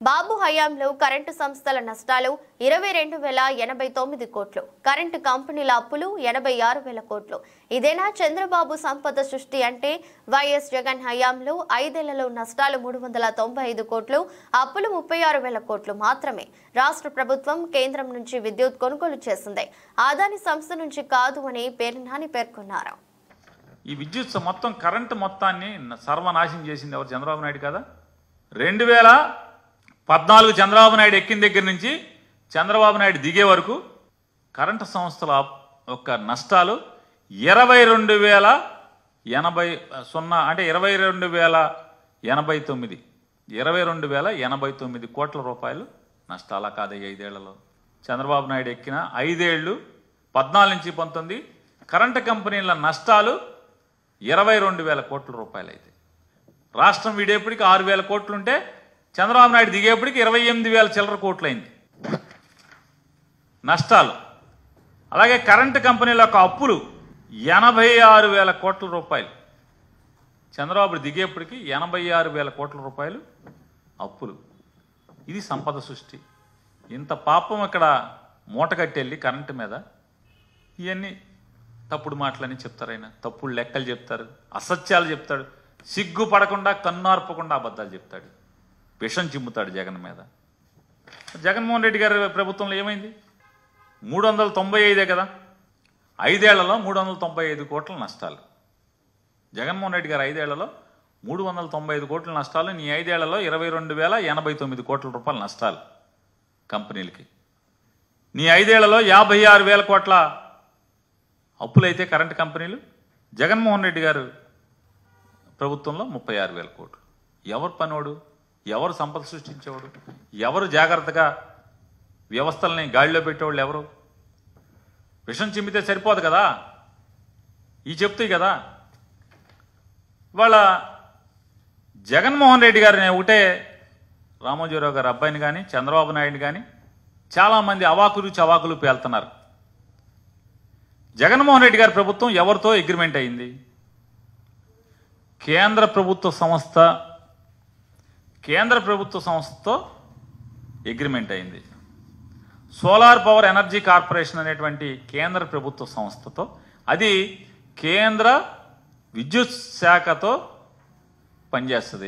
బాబు హయాంలో కరెంటు సంస్థల నష్టాలు ఇరవై రెండు వేల ఎనభై తొమ్మిది కోట్లు కరెంటు కంపెనీల అప్పులు ఎనభై ఆరు వేల కోట్లు ఇదేనా చంద్రబాబు సంపద సృష్టి అంటే వైఎస్ జగన్ హయాంలో ఐదేళ్లలో నష్టాలు మూడు వందల తొంభై ఐదు కోట్లు అప్పులు ముప్పై ఆరు వేల కోట్లు మాత్రమే రాష్ట్ర ప్రభుత్వం కేంద్రం నుంచి విద్యుత్ కొనుగోలు చేసింది ఆదాని సంస్థ నుంచి కాదు అని పేర్నాని పేర్కొన్నారు ఈ విద్యుత్ స- మొత్తం కరెంటు మొత్తాన్ని న- సర్వనాశనం చేసింది ఎవరు చంద్రబాబు నాయుడు కదా రెండు వేల పద్నాలుగు చంద్రబాబు నాయుడు ఎక్కిన దగ్గర నుంచి చంద్రబాబు నాయుడు దిగే వరకు కరెంటు సంస్థల అప్- యొక్క నష్టాలు ఇరవై రెండు వేల ఎనభై సున్నా అంటే ఇరవై రెండు వేల ఎనభై తొమ్మిది ఇరవై రెండు వేల ఎనభై తొమ్మిది కోట్ల రూపాయలు నష్టాలా కాదు ఈ ఐదేళ్లలో చంద్రబాబు నాయుడు ఎక్కిన ఐదేళ్లు పద్నాలుగు నుంచి పంతొమ్మిది కరెంటు కంపెనీల నష్టాలు ఇరవై రెండు వేల కోట్ల రూపాయలు అయితే రాష్ట్రం వీడేపటికి ఆరు వేల కోట్లుంటే చంద్రబాబు నాయుడు దిగేపటికి ఇరవై ఎనిమిది వేల చిల్లర కోట్లు అయింది నష్టాలు అలాగే కరెంటు కంపెనీల యొక్క అప్పులు ఎనభై ఆరు వేల కోట్ల రూపాయలు చంద్రబాబు దిగేపటికి ఎనభై ఆరు వేల కోట్ల రూపాయలు అప్పులు ఇది సంపద సృష్టి ఇంత పాపం ఇక్కడ మూట కట్టెళ్ళి కరెంటు మీద ఇవన్నీ తప్పుడు మాటలని చెప్తారు ఆయన తప్పుడు లెక్కలు చెప్తారు అసత్యాలు చెప్తాడు సిగ్గు పడకుండా కన్నార్పకుండా అబద్ధాలు చెప్తాడు విషం చిమ్ముతాడు జగన్ మీద జగన్మోహన్ రెడ్డి గారి ప్రభుత్వంలో ఏమైంది మూడు వందల తొంభై ఐదే కదా ఐదేళ్లలో మూడు వందల తొంభై ఐదు కోట్ల నష్టాలు జగన్మోహన్ రెడ్డి గారు ఐదేళ్లలో మూడు వందల తొంభై ఐదు కోట్ల నష్టాలు నీ ఐదేళ్లలో ఇరవై రెండు వేల ఎనభై తొమ్మిది కోట్ల రూపాయల నష్టాలు కంపెనీలకి నీ ఐదేళ్లలో యాభై ఆరు వేల కోట్ల అప్పులైతే కరెంటు కంపెనీలు జగన్మోహన్ రెడ్డి గారు ప్రభుత్వంలో ముప్పై ఆరు వేల కోట్లు ఎవరు పనోడు ఎవరు సంపద సృష్టించేవాడు ఎవరు జాగ్రత్తగా వ్యవస్థల్ని గాడిలో పెట్టేవాళ్ళు ఎవరు విషం చిమ్మితే సరిపోదు కదా ఈ చెప్తాయి కదా ఇవాళ జగన్మోహన్ రెడ్డి గారిని ఒకటే రామోజీరావు గారి అబ్బాయిని కానీ చంద్రబాబు నాయుడు కానీ చాలామంది అవాకులు చవాకులు పేలుతున్నారు జగన్మోహన్ రెడ్డి గారి ప్రభుత్వం ఎవరితో అగ్రిమెంట్ అయింది కేంద్ర ప్రభుత్వ సంస్థ కేంద్ర ప్రభుత్వ సంస్థతో అగ్రిమెంట్ అయింది సోలార్ పవర్ ఎనర్జీ కార్పొరేషన్ అనేటువంటి కేంద్ర ప్రభుత్వ సంస్థతో అది కేంద్ర విద్యుత్ శాఖతో పనిచేస్తుంది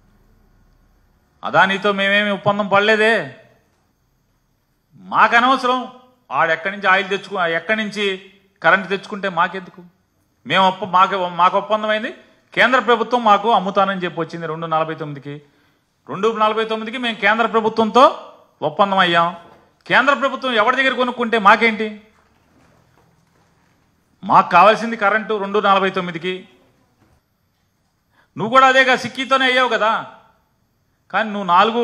అదానితో మేమేమి ఒప్పందం పడలేదే మాకు అనవసరం ఆడెక్కడి నుంచి ఆయిల్ తెచ్చుకు ఎక్కడి నుంచి కరెంట్ తెచ్చుకుంటే మాకెందుకు మేము ఒప్ప మాకు మాకు ఒప్పందం అయింది కేంద్ర ప్రభుత్వం మాకు అమ్ముతానని చెప్పి వచ్చింది రెండు నలభై తొమ్మిదికి రెండు నలభై తొమ్మిదికి మేము కేంద్ర ప్రభుత్వంతో ఒప్పందం అయ్యాం కేంద్ర ప్రభుత్వం ఎవరి దగ్గర కొనుక్కుంటే మాకేంటి మాకు కావాల్సింది కరెంటు రెండు నలభై తొమ్మిదికి నువ్వు కూడా అదేగా సిక్కీతోనే అయ్యావు కదా కానీ నువ్వు నాలుగు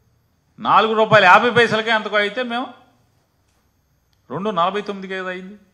నాలుగు రూపాయలు యాభై పైసలకే అంతకు అయితే మేము రెండు నలభై తొమ్మిదికి ఏదో అయింది